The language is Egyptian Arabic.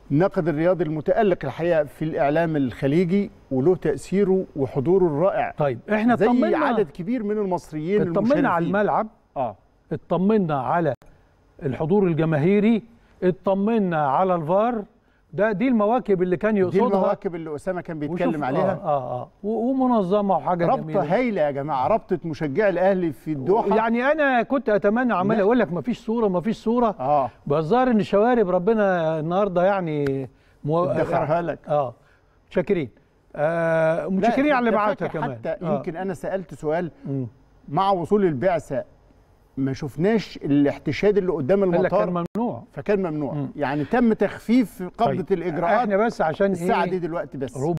الناقد الرياضي المتالق الحقيقه في الاعلام الخليجي وله تاثيره وحضوره الرائع طيب احنا زي اطمنا عدد كبير من المصريين اطمنا على المشاركين. الملعب اه اطمنا على الحضور الجماهيري اطمنا على الفار ده دي المواكب اللي كان دي يقصدها المواكب اللي اسامه كان وشوف- بيتكلم عليها اه اه, آه و- ومنظمه وحاجه رابطه جميله هايله يا جماعه رابطه مشجعي الاهلي في الدوحه يعني انا كنت اتمنى عمال لا. اقول لك مفيش صوره مفيش صوره اه بظهر ان الشوارب ربنا النهارده يعني مو... ادخرها لك اه شاكرين آه لا، متشكرين على اللي ده بعتها فاكر كمان حتى آه. يمكن انا سالت سؤال مم. مع وصول البعثه ما شفناش الاحتشاد اللي قدام قال لك المطار كان ممنوع فكان ممنوع مم. يعني تم تخفيف قبضه طيب. الاجراءات احنا بس عشان الساعه إيه؟ دي دلوقتي بس